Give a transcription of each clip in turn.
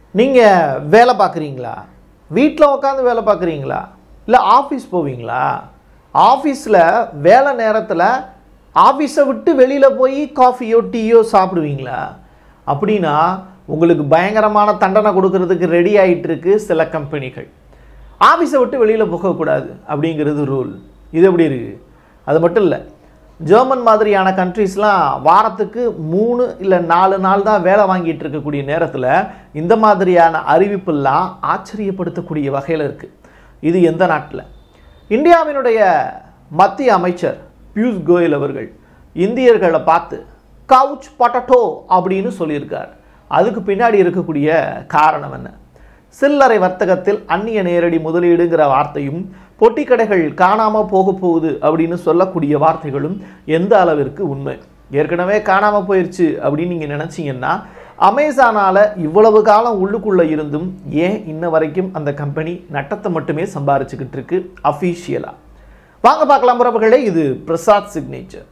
நீங்கள் வேலை பார்க்குறீங்களா வீட்டில் உட்காந்து வேலை பார்க்குறீங்களா இல்லை ஆஃபீஸ் போவீங்களா ஆஃபீஸில் வேலை நேரத்தில் ஆஃபீஸை விட்டு வெளியில் போய் காஃபியோ டீயோ சாப்பிடுவீங்களா அப்படின்னா உங்களுக்கு பயங்கரமான தண்டனை கொடுக்கறதுக்கு ரெடி ஆயிட்டு இருக்கு சில கம்பெனிகள் ஆஃபீஸை விட்டு வெளியில் போகக்கூடாது அப்படிங்கிறது ரூல் இது எப்படி இருக்குது அது மட்டும் இல்லை ஜெர்மன் மாதிரியான கண்ட்ரீஸ்லாம் வாரத்துக்கு மூணு இல்லை நாலு நாள் தான் வேலை வாங்கிட்டு இருக்கக்கூடிய நேரத்தில் இந்த மாதிரியான அறிவிப்பெல்லாம் ஆச்சரியப்படுத்தக்கூடிய வகையில் இருக்குது இது எந்த நாட்டில் இந்தியாவினுடைய மத்திய அமைச்சர் பியூஷ் கோயல் அவர்கள் இந்தியர்களை பார்த்து கவுச் பொட்டட்டோ அப்படின்னு சொல்லியிருக்கார் அதுக்கு பின்னாடி இருக்கக்கூடிய காரணம் என்ன சில்லறை வர்த்தகத்தில் அந்நிய நேரடி முதலீடுங்கிற வார்த்தையும் பொட்டி கடைகள் காணாமல் போக போகுது அப்படின்னு சொல்லக்கூடிய வார்த்தைகளும் எந்த அளவிற்கு உண்மை ஏற்கனவே காணாமல் போயிடுச்சு அப்படின்னு நீங்கள் நினச்சிங்கன்னா அமேசானால் இவ்வளவு காலம் உள்ளுக்குள்ளே இருந்தும் ஏன் இன்ன வரைக்கும் அந்த கம்பெனி நட்டத்தை மட்டுமே சம்பாரிச்சுக்கிட்டு இருக்கு அஃபீஷியலாக வாங்க பார்க்கலாம் உறவுகளே இது பிரசாத் சிக்னேச்சர்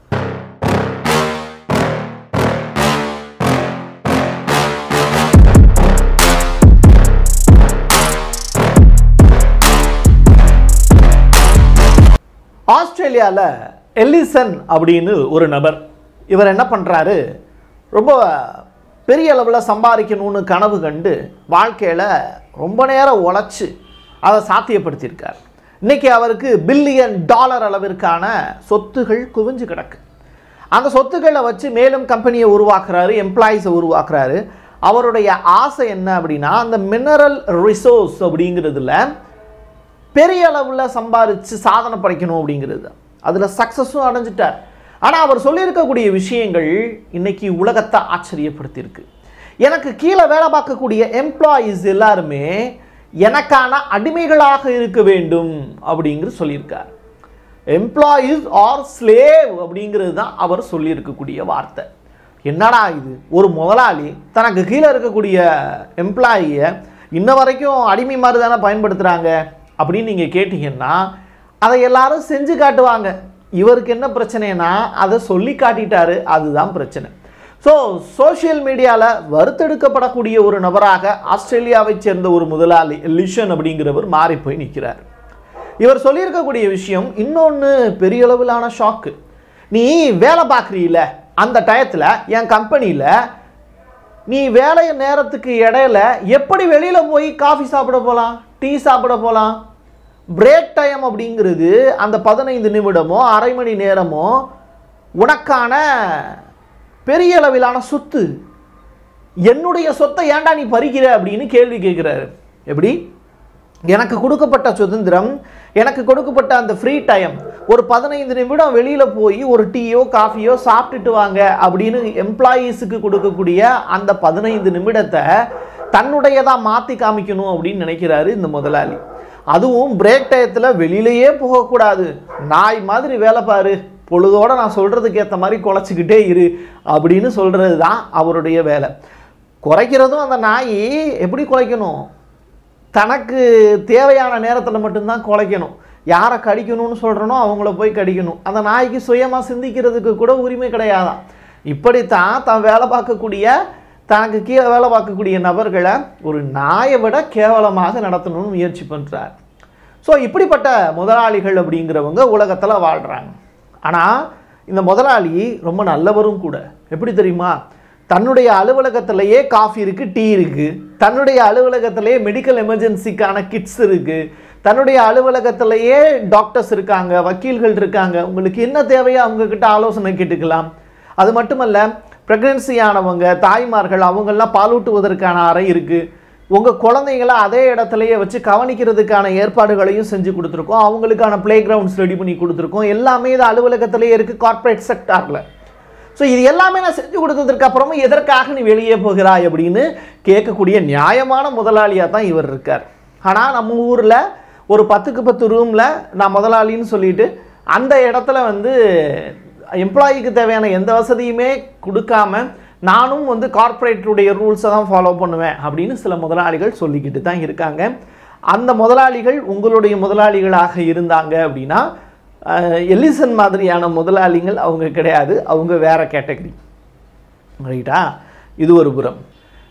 ஆஸ்திரேலியாவில் எல்லிசன் அப்படின்னு ஒரு நபர் இவர் என்ன பண்ணுறாரு ரொம்ப பெரிய அளவில் சம்பாதிக்கணும்னு கனவு கண்டு வாழ்க்கையில் ரொம்ப நேரம் உழைச்சி அதை சாத்தியப்படுத்தியிருக்கார் இன்னைக்கு அவருக்கு பில்லியன் டாலர் அளவிற்கான சொத்துகள் குவிஞ்சு கிடக்கு அந்த சொத்துக்களை வச்சு மேலும் கம்பெனியை உருவாக்குறாரு எம்ப்ளாயீஸை உருவாக்குறாரு அவருடைய ஆசை என்ன அப்படின்னா அந்த மினரல் ரிசோர்ஸ் அப்படிங்கிறதுல பெரிய அளவில் சம்பாதிச்சு சாதனை படைக்கணும் அப்படிங்கிறது அதில் சக்ஸஸும் அடைஞ்சிட்டார் ஆனால் அவர் சொல்லியிருக்கக்கூடிய விஷயங்கள் இன்னைக்கு உலகத்தை ஆச்சரியப்படுத்தியிருக்கு எனக்கு கீழே வேலை பார்க்கக்கூடிய எம்ப்ளாயீஸ் எல்லாருமே எனக்கான அடிமைகளாக இருக்க வேண்டும் அப்படிங்கிற சொல்லியிருக்கார் எம்ப்ளாயீஸ் ஆர் ஸ்லேவ் அப்படிங்கிறது தான் அவர் சொல்லியிருக்கக்கூடிய வார்த்தை என்னடா இது ஒரு முதலாளி தனக்கு கீழே இருக்கக்கூடிய எம்ப்ளாயியை இன்ன வரைக்கும் அடிமை மாதிரி தானே பயன்படுத்துகிறாங்க அப்படின்னு நீங்கள் கேட்டிங்கன்னா அதை எல்லாரும் செஞ்சு காட்டுவாங்க இவருக்கு என்ன பிரச்சனைனா அதை சொல்லி காட்டிட்டாரு அதுதான் பிரச்சனை ஸோ சோஷியல் மீடியாவில் வறுத்தெடுக்கப்படக்கூடிய ஒரு நபராக ஆஸ்திரேலியாவை சேர்ந்த ஒரு முதலாளி லிஷன் அப்படிங்கிறவர் மாறி போய் நிற்கிறார் இவர் சொல்லியிருக்கக்கூடிய விஷயம் இன்னொன்று பெரிய அளவிலான ஷாக்கு நீ வேலை பார்க்குறீல அந்த டயத்தில் என் கம்பெனியில் நீ வேலை நேரத்துக்கு இடையில எப்படி வெளியில் போய் காஃபி சாப்பிட போகலாம் டீ சாப்பிட போகலாம் பிரேக் டைம் அப்படிங்கிறது அந்த பதினைந்து நிமிடமோ அரை மணி நேரமோ உனக்கான பெரிய அளவிலான சொத்து என்னுடைய சொத்தை ஏன்டா நீ பறிக்கிற அப்படின்னு கேள்வி கேட்குறாரு எப்படி எனக்கு கொடுக்கப்பட்ட சுதந்திரம் எனக்கு கொடுக்கப்பட்ட அந்த ஃப்ரீ டைம் ஒரு பதினைந்து நிமிடம் வெளியில் போய் ஒரு டீயோ காஃபியோ சாப்பிட்டுட்டு வாங்க அப்படின்னு எம்ப்ளாயீஸுக்கு கொடுக்கக்கூடிய அந்த பதினைந்து நிமிடத்தை தன்னுடையதாக மாற்றி காமிக்கணும் அப்படின்னு நினைக்கிறாரு இந்த முதலாளி அதுவும் பிரேக் டயத்தில் வெளியிலேயே போகக்கூடாது நாய் மாதிரி வேலை பாரு பொழுதோட நான் சொல்கிறதுக்கு ஏற்ற மாதிரி குலைச்சிக்கிட்டே இரு அப்படின்னு சொல்கிறது தான் அவருடைய வேலை குறைக்கிறதும் அந்த நாய் எப்படி குலைக்கணும் தனக்கு தேவையான நேரத்தில் மட்டும்தான் குலைக்கணும் யாரை கடிக்கணும்னு சொல்கிறனோ அவங்கள போய் கடிக்கணும் அந்த நாய்க்கு சுயமாக சிந்திக்கிறதுக்கு கூட உரிமை கிடையாதான் இப்படித்தான் தான் வேலை பார்க்கக்கூடிய தனக்கு கீழே வேலை பார்க்கக்கூடிய நபர்களை ஒரு நாயை விட கேவலமாக நடத்தணும்னு முயற்சி பண்ணுறார் ஸோ இப்படிப்பட்ட முதலாளிகள் அப்படிங்கிறவங்க உலகத்தில் வாழ்கிறாங்க ஆனால் இந்த முதலாளி ரொம்ப நல்லவரும் கூட எப்படி தெரியுமா தன்னுடைய அலுவலகத்திலேயே காஃபி இருக்குது டீ இருக்குது தன்னுடைய அலுவலகத்திலேயே மெடிக்கல் எமர்ஜென்சிக்கான கிட்ஸ் இருக்குது தன்னுடைய அலுவலகத்திலேயே டாக்டர்ஸ் இருக்காங்க வக்கீல்கள் இருக்காங்க உங்களுக்கு என்ன தேவையோ அவங்கக்கிட்ட ஆலோசனை கேட்டுக்கலாம் அது மட்டுமல்ல ப்ரெக்னென்சி ஆனவங்க தாய்மார்கள் அவங்கெல்லாம் பாலூட்டுவதற்கான அறை இருக்குது உங்கள் குழந்தைங்கள அதே இடத்துலையே வச்சு கவனிக்கிறதுக்கான ஏற்பாடுகளையும் செஞ்சு கொடுத்துருக்கோம் அவங்களுக்கான ப்ளே கிரவுண்ட்ஸ் ரெடி பண்ணி கொடுத்துருக்கோம் எல்லாமே இது அலுவலகத்திலேயே இருக்குது கார்ப்பரேட் செக்டாரில் ஸோ இது எல்லாமே நான் செஞ்சு கொடுத்ததுக்கு அப்புறமும் எதற்காக நீ வெளியே போகிறாய் அப்படின்னு கேட்கக்கூடிய நியாயமான முதலாளியாக தான் இவர் இருக்கார் ஆனால் நம்ம ஊரில் ஒரு பத்துக்கு பத்து ரூமில் நான் முதலாளின்னு சொல்லிட்டு அந்த இடத்துல வந்து எம்ப்ளாயிக்கு தேவையான எந்த வசதியுமே கொடுக்காம நானும் வந்து கார்ப்பரேட்டுடைய ரூல்ஸை தான் ஃபாலோ பண்ணுவேன் அப்படின்னு சில முதலாளிகள் சொல்லிக்கிட்டு தான் இருக்காங்க அந்த முதலாளிகள் உங்களுடைய முதலாளிகளாக இருந்தாங்க அப்படின்னா அஹ், எல்லிசன் மாதிரியான முதலாளிகள் அவங்க கிடையாது அவங்க வேற கேட்டகரி ரைட்டா இது ஒரு புறம்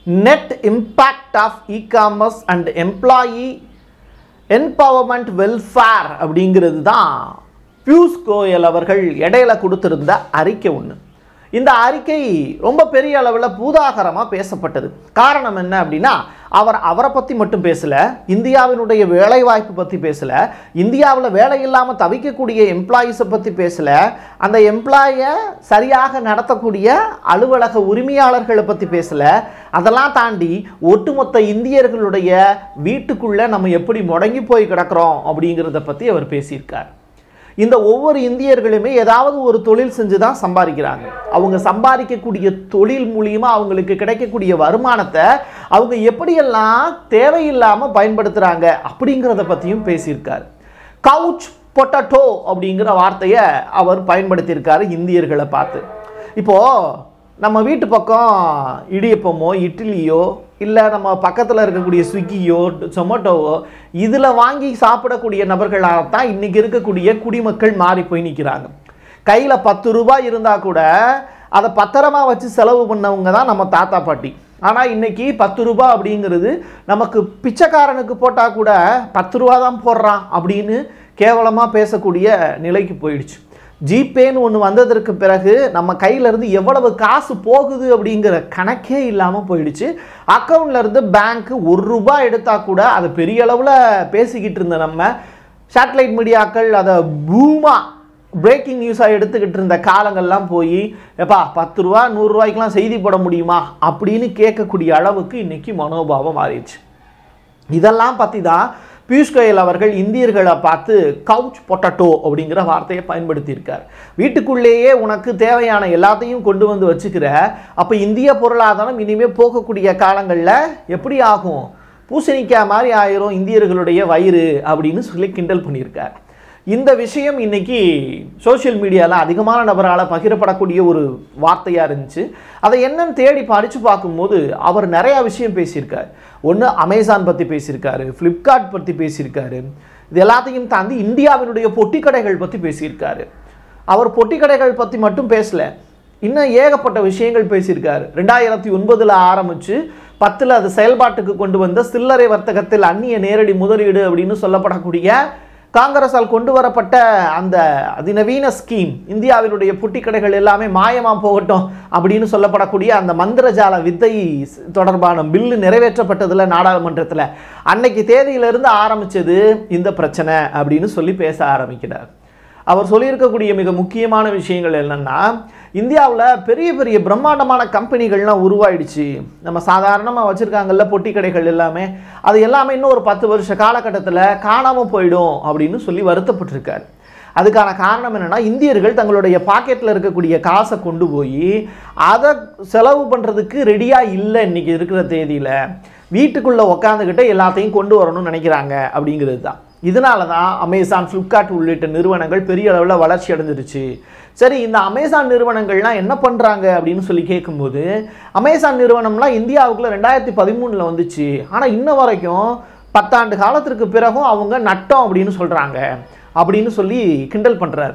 net impact of e commerce and employee empowerment welfare அப்படிங்கிறது தான் பியூஷ் கோயல் அவர்கள் இடையில கொடுத்திருந்த அறிக்கை ஒன்று இந்த அறிக்கை ரொம்ப பெரிய அளவில் பூதாகரமாக பேசப்பட்டது காரணம் என்ன அப்படின்னா அவர் அவரை பற்றி மட்டும் பேசலை இந்தியாவினுடைய வேலைவாய்ப்பு பற்றி பேசலை இந்தியாவில் வேலை இல்லாமல் தவிக்கக்கூடிய எம்ப்ளாயீஸை பற்றி பேசலை அந்த எம்ப்ளாயை சரியாக நடத்தக்கூடிய அலுவலக உரிமையாளர்களை பற்றி பேசலை அதெல்லாம் தாண்டி ஒட்டுமொத்த இந்தியர்களுடைய வீட்டுக்குள்ளே நம்ம எப்படி முடங்கி போய் கிடக்கிறோம் அப்படிங்கிறத பற்றி அவர் பேசியிருக்கார் இந்த ஒவ்வொரு இந்தியர்களுமே ஏதாவது ஒரு தொழில் செஞ்சு தான் சம்பாதிக்கிறாங்க அவங்க சம்பாதிக்கக்கூடிய தொழில் மூலியமா அவங்களுக்கு கிடைக்கக்கூடிய வருமானத்தை அவங்க எப்படியெல்லாம் தேவையில்லாமல் பயன்படுத்துகிறாங்க அப்படிங்கிறத பற்றியும் பேசியிருக்காரு கவுச் பொட்டட்டோ அப்படிங்கிற வார்த்தையை அவர் பயன்படுத்தியிருக்காரு இந்தியர்களை பார்த்து இப்போது நம்ம வீட்டு பக்கம் இடியப்பமோ இட்லியோ இல்லை நம்ம பக்கத்தில் இருக்கக்கூடிய ஸ்விக்கியோ சொமேட்டோவோ இதில் வாங்கி சாப்பிடக்கூடிய நபர்களாக தான் இன்றைக்கி இருக்கக்கூடிய குடிமக்கள் மாறி போய் நிற்கிறாங்க கையில் பத்து ரூபாய் இருந்தால் கூட அதை பத்திரமா வச்சு செலவு பண்ணவங்க தான் நம்ம தாத்தா பாட்டி ஆனால் இன்னைக்கு பத்து ரூபாய் அப்படிங்கிறது நமக்கு பிச்சைக்காரனுக்கு போட்டால் கூட பத்து ரூபா தான் போடுறான் அப்படின்னு கேவலமாக பேசக்கூடிய நிலைக்கு போயிடுச்சு ஜிபேன்னு ஒன்று வந்ததற்கு பிறகு நம்ம கையிலேருந்து எவ்வளவு காசு போகுது அப்படிங்கிற கணக்கே இல்லாமல் போயிடுச்சு அக்கௌண்ட்லேருந்து பேங்க்கு ஒரு ரூபாய் எடுத்தால் கூட அதை பெரிய அளவில் பேசிக்கிட்டு இருந்த நம்ம சேட்டலைட் மீடியாக்கள் அதை பூமா பிரேக்கிங் நியூஸாக எடுத்துக்கிட்டு இருந்த காலங்கள்லாம் போய் எப்பா பத்து ரூபா நூறுரூவாய்க்கெலாம் செய்தி போட முடியுமா அப்படின்னு கேட்கக்கூடிய அளவுக்கு இன்னைக்கு மனோபாவம் மாறிடுச்சு இதெல்லாம் பற்றி தான் பியூஷ் கோயல் அவர்கள் இந்தியர்களை பார்த்து கவுச் பொட்டட்டோ அப்படிங்கிற வார்த்தையை பயன்படுத்தியிருக்கார் வீட்டுக்குள்ளேயே உனக்கு தேவையான எல்லாத்தையும் கொண்டு வந்து வச்சுக்கிற அப்போ இந்திய பொருளாதாரம் இனிமேல் போகக்கூடிய காலங்களில் எப்படி ஆகும் பூசணிக்காய் மாதிரி ஆயிரும் இந்தியர்களுடைய வயிறு அப்படின்னு சொல்லி கிண்டல் பண்ணியிருக்கார் இந்த விஷயம் இன்னைக்கு சோஷியல் மீடியாவில் அதிகமான நபரால் பகிரப்படக்கூடிய ஒரு வார்த்தையாக இருந்துச்சு அதை என்னன்னு தேடி படித்து பார்க்கும்போது அவர் நிறையா விஷயம் பேசியிருக்கார் ஒன்று அமேசான் பற்றி பேசியிருக்காரு ஃப்ளிப்கார்ட் பற்றி பேசியிருக்காரு இது எல்லாத்தையும் தாண்டி இந்தியாவினுடைய பொட்டி கடைகள் பற்றி பேசியிருக்காரு அவர் பொட்டி கடைகள் பற்றி மட்டும் பேசல இன்னும் ஏகப்பட்ட விஷயங்கள் பேசியிருக்காரு ரெண்டாயிரத்தி ஒன்பதில் ஆரம்பித்து பத்தில் அது செயல்பாட்டுக்கு கொண்டு வந்த சில்லறை வர்த்தகத்தில் அந்நிய நேரடி முதலீடு அப்படின்னு சொல்லப்படக்கூடிய காங்கிரஸால் கொண்டு வரப்பட்ட அந்த அதிநவீன ஸ்கீம் இந்தியாவினுடைய புட்டி கடைகள் எல்லாமே மாயமா போகட்டும் அப்படின்னு சொல்லப்படக்கூடிய அந்த மந்திரஜால வித்தை தொடர்பான பில்லு நிறைவேற்றப்பட்டதில் நாடாளுமன்றத்தில் அன்னைக்கு தேதியிலிருந்து ஆரம்பிச்சது இந்த பிரச்சனை அப்படின்னு சொல்லி பேச ஆரம்பிக்கிறார் அவர் சொல்லியிருக்கக்கூடிய மிக முக்கியமான விஷயங்கள் என்னன்னா இந்தியாவில் பெரிய பெரிய பிரம்மாண்டமான கம்பெனிகள்லாம் உருவாயிடுச்சு நம்ம சாதாரணமாக வச்சுருக்காங்கல்ல பொட்டி கடைகள் எல்லாமே அது எல்லாமே இன்னும் ஒரு பத்து வருஷ காலகட்டத்தில் காணாமல் போயிடும் அப்படின்னு சொல்லி வருத்தப்பட்டிருக்காரு அதுக்கான காரணம் என்னென்னா இந்தியர்கள் தங்களுடைய பாக்கெட்டில் இருக்கக்கூடிய காசை கொண்டு போய் அதை செலவு பண்ணுறதுக்கு ரெடியாக இல்லை இன்னைக்கு இருக்கிற தேதியில் வீட்டுக்குள்ளே உக்காந்துக்கிட்டு எல்லாத்தையும் கொண்டு வரணும்னு நினைக்கிறாங்க அப்படிங்கிறது தான் இதனால தான் அமேசான் ஃப்ளிப்கார்ட் உள்ளிட்ட நிறுவனங்கள் பெரிய அளவில் வளர்ச்சி அடைஞ்சிருச்சு சரி இந்த அமேசான் நிறுவனங்கள்லாம் என்ன பண்ணுறாங்க அப்படின்னு சொல்லி கேட்கும்போது அமேசான் நிறுவனம்லாம் இந்தியாவுக்குள்ள ரெண்டாயிரத்தி பதிமூணில் வந்துச்சு ஆனால் இன்ன வரைக்கும் பத்தாண்டு காலத்திற்கு பிறகும் அவங்க நட்டம் அப்படின்னு சொல்கிறாங்க அப்படின்னு சொல்லி கிண்டல் பண்ணுறாரு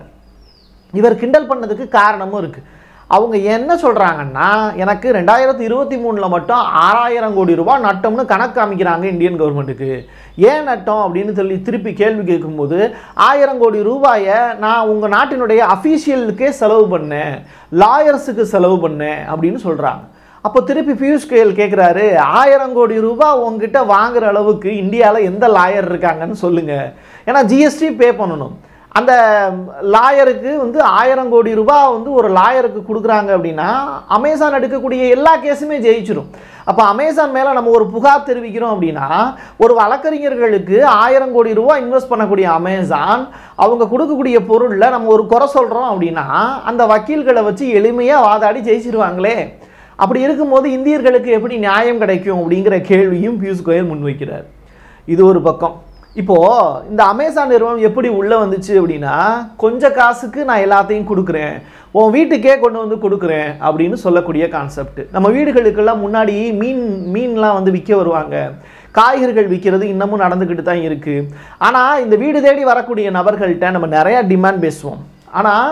இவர் கிண்டல் பண்ணதுக்கு காரணமும் இருக்குது அவங்க என்ன சொல்கிறாங்கன்னா எனக்கு ரெண்டாயிரத்தி இருபத்தி மூணில் மட்டும் ஆறாயிரம் கோடி ரூபாய் நட்டம்னு கணக்கு காமிக்கிறாங்க இந்தியன் கவர்மெண்ட்டுக்கு ஏன் நட்டம் அப்படின்னு சொல்லி திருப்பி கேள்வி கேட்கும்போது ஆயிரம் கோடி ரூபாயை நான் உங்கள் நாட்டினுடைய அஃபீஷியலுக்கே செலவு பண்ணேன் லாயர்ஸுக்கு செலவு பண்ணேன் அப்படின்னு சொல்கிறாங்க அப்போ திருப்பி பியூஷ் கோயல் கேட்குறாரு ஆயிரம் கோடி ரூபாய் உங்ககிட்ட வாங்குற அளவுக்கு இந்தியாவில் எந்த லாயர் இருக்காங்கன்னு சொல்லுங்கள் ஏன்னா ஜிஎஸ்டி பே பண்ணணும் அந்த லாயருக்கு வந்து ஆயிரம் கோடி ரூபாய் வந்து ஒரு லாயருக்கு கொடுக்குறாங்க அப்படின்னா அமேசான் எடுக்கக்கூடிய எல்லா கேஸுமே ஜெயிச்சிரும் அப்போ அமேசான் மேலே நம்ம ஒரு புகார் தெரிவிக்கிறோம் அப்படின்னா ஒரு வழக்கறிஞர்களுக்கு ஆயிரம் கோடி ரூபாய் இன்வெஸ்ட் பண்ணக்கூடிய அமேசான் அவங்க கொடுக்கக்கூடிய பொருளில் நம்ம ஒரு குறை சொல்கிறோம் அப்படின்னா அந்த வக்கீல்களை வச்சு எளிமையாக வாதாடி ஜெயிச்சிருவாங்களே அப்படி இருக்கும்போது இந்தியர்களுக்கு எப்படி நியாயம் கிடைக்கும் அப்படிங்கிற கேள்வியும் பியூஷ் கோயல் முன்வைக்கிறார் இது ஒரு பக்கம் இப்போது இந்த அமேசான் நிறுவனம் எப்படி உள்ளே வந்துச்சு அப்படின்னா கொஞ்ச காசுக்கு நான் எல்லாத்தையும் கொடுக்குறேன் உன் வீட்டுக்கே கொண்டு வந்து கொடுக்குறேன் அப்படின்னு சொல்லக்கூடிய கான்செப்ட் நம்ம வீடுகளுக்கெல்லாம் முன்னாடி மீன் மீன்லாம் வந்து விற்க வருவாங்க காய்கறிகள் விற்கிறது இன்னமும் நடந்துக்கிட்டு தான் இருக்குது ஆனால் இந்த வீடு தேடி வரக்கூடிய நபர்கள்ட்ட நம்ம நிறையா டிமாண்ட் பேசுவோம் ஆனால்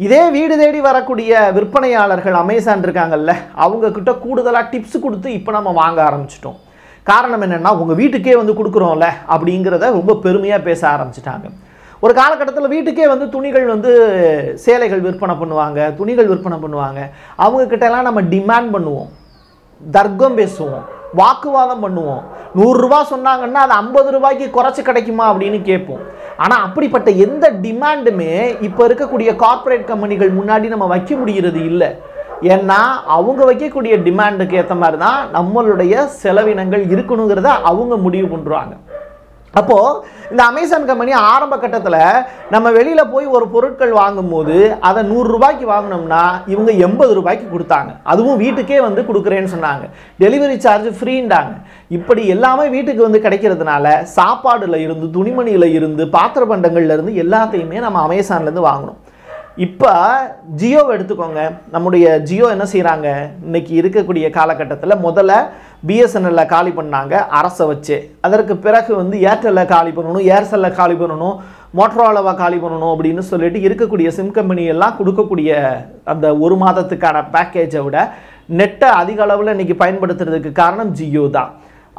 இதே வீடு தேடி வரக்கூடிய விற்பனையாளர்கள் அமேசான் இருக்காங்கல்ல அவங்க கிட்ட கூடுதலாக டிப்ஸ் கொடுத்து இப்போ நம்ம வாங்க ஆரம்பிச்சிட்டோம் காரணம் என்னென்னா உங்கள் வீட்டுக்கே வந்து கொடுக்குறோம்ல அப்படிங்கிறத ரொம்ப பெருமையாக பேச ஆரம்பிச்சிட்டாங்க ஒரு காலகட்டத்தில் வீட்டுக்கே வந்து துணிகள் வந்து சேலைகள் விற்பனை பண்ணுவாங்க துணிகள் விற்பனை பண்ணுவாங்க அவங்க கிட்ட எல்லாம் நம்ம டிமாண்ட் பண்ணுவோம் தர்க்கம் பேசுவோம் வாக்குவாதம் பண்ணுவோம் நூறுரூவா சொன்னாங்கன்னா அது ஐம்பது ரூபாய்க்கு குறைச்சி கிடைக்குமா அப்படின்னு கேட்போம் ஆனால் அப்படிப்பட்ட எந்த டிமாண்டுமே இப்போ இருக்கக்கூடிய கார்ப்பரேட் கம்பெனிகள் முன்னாடி நம்ம வைக்க முடிகிறது இல்லை ஏன்னா அவங்க வைக்கக்கூடிய டிமாண்டுக்கு ஏற்ற மாதிரி தான் நம்மளுடைய செலவினங்கள் இருக்கணுங்கிறத அவங்க முடிவு பண்ணுறாங்க அப்போது இந்த அமேசான் கம்பெனி ஆரம்ப கட்டத்தில் நம்ம வெளியில் போய் ஒரு பொருட்கள் வாங்கும்போது அதை நூறுரூபாய்க்கு வாங்கினோம்னா இவங்க எண்பது ரூபாய்க்கு கொடுத்தாங்க அதுவும் வீட்டுக்கே வந்து கொடுக்குறேன்னு சொன்னாங்க டெலிவரி சார்ஜ் ஃப்ரீண்டாங்க இப்படி எல்லாமே வீட்டுக்கு வந்து கிடைக்கிறதுனால சாப்பாடுல இருந்து துணிமணியில் இருந்து பாத்திர பண்டங்கள்ல இருந்து எல்லாத்தையுமே நம்ம அமேசான்லேருந்து வாங்கணும் இப்போ ஜியோவை எடுத்துக்கோங்க நம்முடைய ஜியோ என்ன செய்கிறாங்க இன்னைக்கு இருக்கக்கூடிய காலகட்டத்தில் முதல்ல பிஎஸ்என்எல்ல காலி பண்ணாங்க அரசை வச்சு அதற்கு பிறகு வந்து ஏர்டெல்ல காலி பண்ணணும் ஏர்செல்ல காலி பண்ணணும் மோட்ரோலாவை காலி பண்ணணும் அப்படின்னு சொல்லிட்டு இருக்கக்கூடிய சிம் கம்பெனி எல்லாம் கொடுக்கக்கூடிய அந்த ஒரு மாதத்துக்கான பேக்கேஜை விட நெட்டை அதிக அளவில் இன்னைக்கு பயன்படுத்துறதுக்கு காரணம் ஜியோ தான்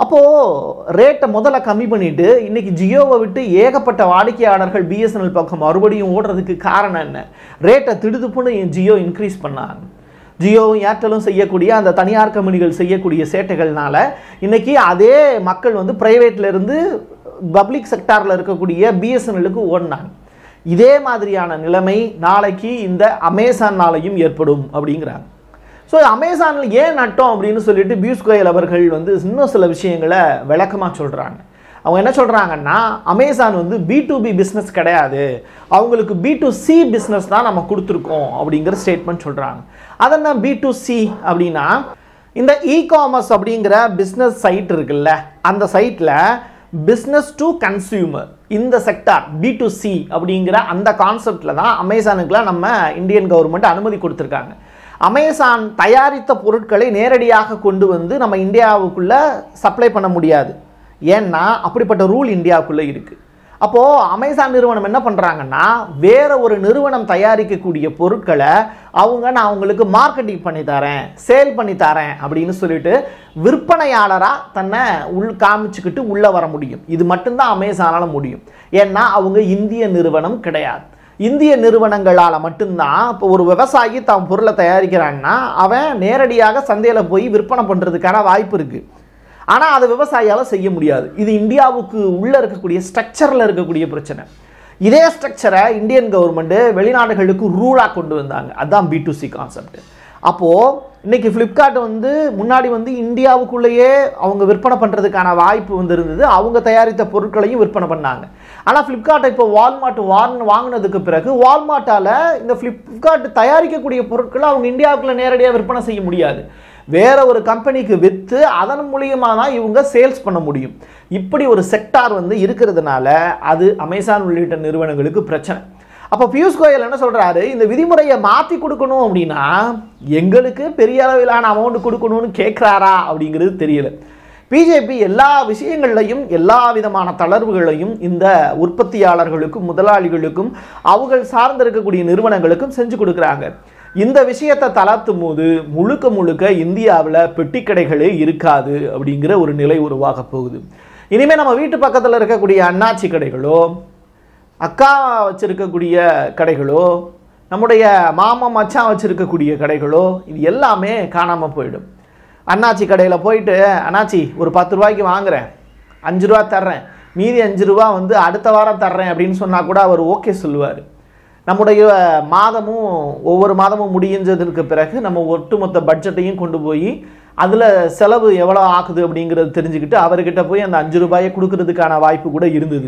அப்போது ரேட்டை முதல்ல கம்மி பண்ணிட்டு இன்னைக்கு ஜியோவை விட்டு ஏகப்பட்ட வாடிக்கையாளர்கள் பிஎஸ்என்எல் பக்கம் மறுபடியும் ஓடுறதுக்கு காரணம் என்ன ரேட்டை திடுதுப்புன்னு ஜியோ இன்க்ரீஸ் பண்ணாங்க ஜியோவும் ஏர்டெலும் செய்யக்கூடிய அந்த தனியார் கம்பெனிகள் செய்யக்கூடிய சேட்டைகள்னால இன்னைக்கு அதே மக்கள் வந்து பிரைவேட்ல இருந்து பப்ளிக் செக்டாரில் இருக்கக்கூடிய பிஎஸ்என்எலுக்கு ஓடினாங்க இதே மாதிரியான நிலைமை நாளைக்கு இந்த அமேசான்னாலையும் ஏற்படும் அப்படிங்கிறாங்க ஸோ அமேசானில் ஏன் நட்டோம் அப்படின்னு சொல்லிட்டு பியூஷ் கோயல் அவர்கள் வந்து இன்னும் சில விஷயங்களை விளக்கமாக சொல்கிறாங்க அவங்க என்ன சொல்கிறாங்கன்னா அமேசான் வந்து பி டு பி பிஸ்னஸ் கிடையாது அவங்களுக்கு பி டு சி பிஸ்னஸ் தான் நம்ம கொடுத்துருக்கோம் அப்படிங்கிற ஸ்டேட்மெண்ட் சொல்கிறாங்க அதென்ன பி டு சி அப்படின்னா இந்த இ காமர்ஸ் அப்படிங்கிற பிஸ்னஸ் சைட் இருக்குல்ல அந்த சைட்டில் பிஸ்னஸ் டு கன்சியூமர் இந்த செக்டார் பி டு சி அப்படிங்கிற அந்த கான்செப்டில் தான் அமேசானுக்குலாம் நம்ம இந்தியன் கவர்மெண்ட் அனுமதி கொடுத்துருக்காங்க அமேசான் தயாரித்த பொருட்களை நேரடியாக கொண்டு வந்து நம்ம இந்தியாவுக்குள்ளே சப்ளை பண்ண முடியாது ஏன்னா அப்படிப்பட்ட ரூல் இந்தியாவுக்குள்ளே இருக்குது அப்போது அமேசான் நிறுவனம் என்ன பண்ணுறாங்கன்னா வேற ஒரு நிறுவனம் தயாரிக்கக்கூடிய பொருட்களை அவங்க நான் அவங்களுக்கு மார்க்கெட்டிங் பண்ணி தரேன் சேல் பண்ணி தரேன் அப்படின்னு சொல்லிட்டு விற்பனையாளராக தன்னை உள் காமிச்சுக்கிட்டு உள்ளே வர முடியும் இது மட்டும்தான் அமேசானால் முடியும் ஏன்னா அவங்க இந்திய நிறுவனம் கிடையாது இந்திய நிறுவனங்களால் மட்டும்தான் இப்போ ஒரு விவசாயி தான் பொருளை தயாரிக்கிறாங்கன்னா அவன் நேரடியாக சந்தையில் போய் விற்பனை பண்ணுறதுக்கான வாய்ப்பு இருக்குது ஆனால் அதை விவசாயியால் செய்ய முடியாது இது இந்தியாவுக்கு உள்ளே இருக்கக்கூடிய ஸ்ட்ரக்சரில் இருக்கக்கூடிய பிரச்சனை இதே ஸ்ட்ரக்சரை இந்தியன் கவர்மெண்ட்டு வெளிநாடுகளுக்கு ரூலாக கொண்டு வந்தாங்க அதுதான் பி டு சி கான்செப்ட் அப்போது இன்னைக்கு ஃப்ளிப்கார்ட் வந்து முன்னாடி வந்து இந்தியாவுக்குள்ளேயே அவங்க விற்பனை பண்ணுறதுக்கான வாய்ப்பு வந்து இருந்தது அவங்க தயாரித்த பொருட்களையும் விற்பனை பண்ணாங்க ஆனால் ஃப்ளிப்கார்ட்டை இப்போ வால்மார்ட் வாங் வாங்கினதுக்கு பிறகு வால்மார்ட்டால் இந்த ஃப்ளிப்கார்ட் தயாரிக்கக்கூடிய பொருட்களை அவங்க இந்தியாவுக்குள்ளே நேரடியாக விற்பனை செய்ய முடியாது வேற ஒரு கம்பெனிக்கு விற்று அதன் மூலியமாக தான் இவங்க சேல்ஸ் பண்ண முடியும் இப்படி ஒரு செக்டார் வந்து இருக்கிறதுனால அது அமேசான் உள்ளிட்ட நிறுவனங்களுக்கு பிரச்சனை அப்போ பியூஷ் கோயல் என்ன சொல்றாரு இந்த விதிமுறையை மாற்றி கொடுக்கணும் அப்படின்னா எங்களுக்கு பெரிய அளவிலான அமௌண்ட் கொடுக்கணும்னு கேட்குறாரா அப்படிங்கிறது தெரியல பிஜேபி எல்லா விஷயங்கள்லையும் எல்லா விதமான தளர்வுகளையும் இந்த உற்பத்தியாளர்களுக்கும் முதலாளிகளுக்கும் அவர்கள் சார்ந்து இருக்கக்கூடிய நிறுவனங்களுக்கும் செஞ்சு கொடுக்குறாங்க இந்த விஷயத்தை தளர்த்தும் போது முழுக்க முழுக்க இந்தியாவில் பெட்டிக்கடைகளே இருக்காது அப்படிங்கிற ஒரு நிலை உருவாக போகுது இனிமேல் நம்ம வீட்டு பக்கத்தில் இருக்கக்கூடிய அண்ணாச்சி கடைகளோ அக்கா வச்சிருக்கக்கூடிய கடைகளோ நம்முடைய மாமா மச்சான் வச்சிருக்கக்கூடிய கடைகளோ இது எல்லாமே காணாமல் போயிடும் அண்ணாச்சி கடையில் போயிட்டு அண்ணாச்சி ஒரு பத்து ரூபாய்க்கு வாங்குறேன் அஞ்சு ரூபா தர்றேன் மீதி அஞ்சு ரூபா வந்து அடுத்த வாரம் தர்றேன் அப்படின்னு சொன்னால் கூட அவர் ஓகே சொல்லுவார் நம்முடைய மாதமும் ஒவ்வொரு மாதமும் முடிஞ்சதற்கு பிறகு நம்ம ஒட்டுமொத்த பட்ஜெட்டையும் கொண்டு போய் அதில் செலவு எவ்வளோ ஆகுது அப்படிங்கிறது தெரிஞ்சுக்கிட்டு அவர்கிட்ட போய் அந்த அஞ்சு ரூபாயை கொடுக்கறதுக்கான வாய்ப்பு கூட இருந்தது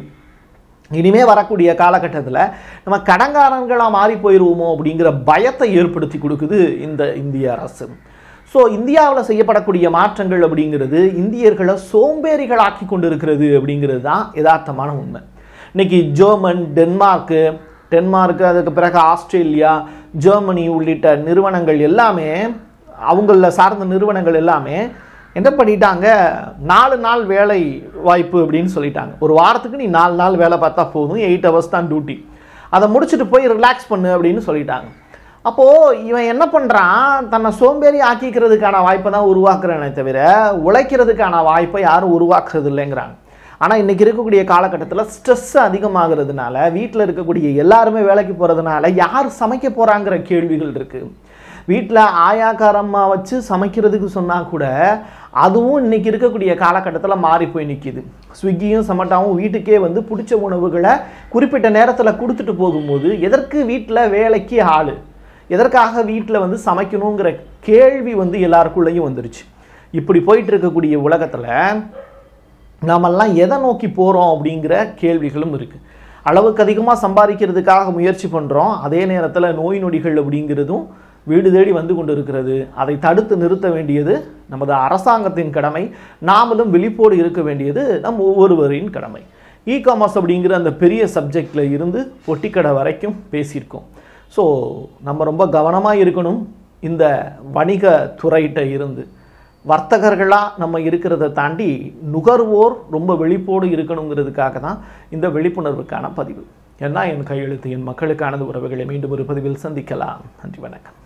இனிமே வரக்கூடிய காலகட்டத்தில் நம்ம கடங்காரங்களாக மாறி போயிடுவோமோ அப்படிங்கிற பயத்தை ஏற்படுத்தி கொடுக்குது இந்த இந்திய அரசு ஸோ இந்தியாவில் செய்யப்படக்கூடிய மாற்றங்கள் அப்படிங்கிறது இந்தியர்களை சோம்பேறிகளாக்கி கொண்டு இருக்கிறது அப்படிங்கிறது தான் யதார்த்தமான உண்மை இன்னைக்கு ஜெர்மன் டென்மார்க்கு டென்மார்க்கு அதுக்கு பிறகு ஆஸ்திரேலியா ஜெர்மனி உள்ளிட்ட நிறுவனங்கள் எல்லாமே அவங்கள சார்ந்த நிறுவனங்கள் எல்லாமே என்ன பண்ணிட்டாங்க நாலு நாள் வேலை வாய்ப்பு அப்படின்னு சொல்லிட்டாங்க ஒரு வாரத்துக்கு நீ நாலு நாள் வேலை பார்த்தா போதும் எயிட் ஹவர்ஸ் தான் டியூட்டி அதை முடிச்சுட்டு போய் ரிலாக்ஸ் பண்ணு அப்படின்னு சொல்லிட்டாங்க அப்போது இவன் என்ன பண்ணுறான் தன்னை சோம்பேறி ஆக்கிக்கிறதுக்கான வாய்ப்பை தான் உருவாக்குறானே தவிர உழைக்கிறதுக்கான வாய்ப்பை யாரும் உருவாக்குறது இல்லைங்கிறாங்க ஆனால் இன்றைக்கி இருக்கக்கூடிய காலகட்டத்தில் ஸ்ட்ரெஸ் அதிகமாகிறதுனால வீட்டில் இருக்கக்கூடிய எல்லாருமே வேலைக்கு போகிறதுனால யார் சமைக்க போகிறாங்கிற கேள்விகள் இருக்குது வீட்டில் ஆயாக்காரம்மா வச்சு சமைக்கிறதுக்கு சொன்னால் கூட அதுவும் இன்றைக்கி இருக்கக்கூடிய காலகட்டத்தில் மாறி போய் நிற்கிது ஸ்விக்கியும் சமட்டாவும் வீட்டுக்கே வந்து பிடிச்ச உணவுகளை குறிப்பிட்ட நேரத்தில் கொடுத்துட்டு போகும்போது எதற்கு வீட்டில் வேலைக்கு ஆள் எதற்காக வீட்டில் வந்து சமைக்கணுங்கிற கேள்வி வந்து எல்லாருக்குள்ளேயும் வந்துருச்சு இப்படி போயிட்டு இருக்கக்கூடிய உலகத்தில் நாமெல்லாம் எதை நோக்கி போகிறோம் அப்படிங்கிற கேள்விகளும் இருக்குது அளவுக்கு அதிகமாக சம்பாதிக்கிறதுக்காக முயற்சி பண்ணுறோம் அதே நேரத்தில் நோய் நொடிகள் அப்படிங்கிறதும் வீடு தேடி வந்து கொண்டு இருக்கிறது அதை தடுத்து நிறுத்த வேண்டியது நமது அரசாங்கத்தின் கடமை நாமளும் விழிப்போடு இருக்க வேண்டியது நம் ஒவ்வொருவரின் கடமை இ காமர்ஸ் அப்படிங்கிற அந்த பெரிய சப்ஜெக்டில் இருந்து பொட்டிக்கடை வரைக்கும் பேசியிருக்கோம் ஸோ நம்ம ரொம்ப கவனமாக இருக்கணும் இந்த வணிக துறையிட்ட இருந்து வர்த்தகர்களாக நம்ம இருக்கிறத தாண்டி நுகர்வோர் ரொம்ப விழிப்போடு இருக்கணுங்கிறதுக்காக தான் இந்த விழிப்புணர்வுக்கான பதிவு என்ன என் கையெழுத்து என் மக்களுக்கானது உறவுகளை மீண்டும் ஒரு பதிவில் சந்திக்கலாம் நன்றி வணக்கம்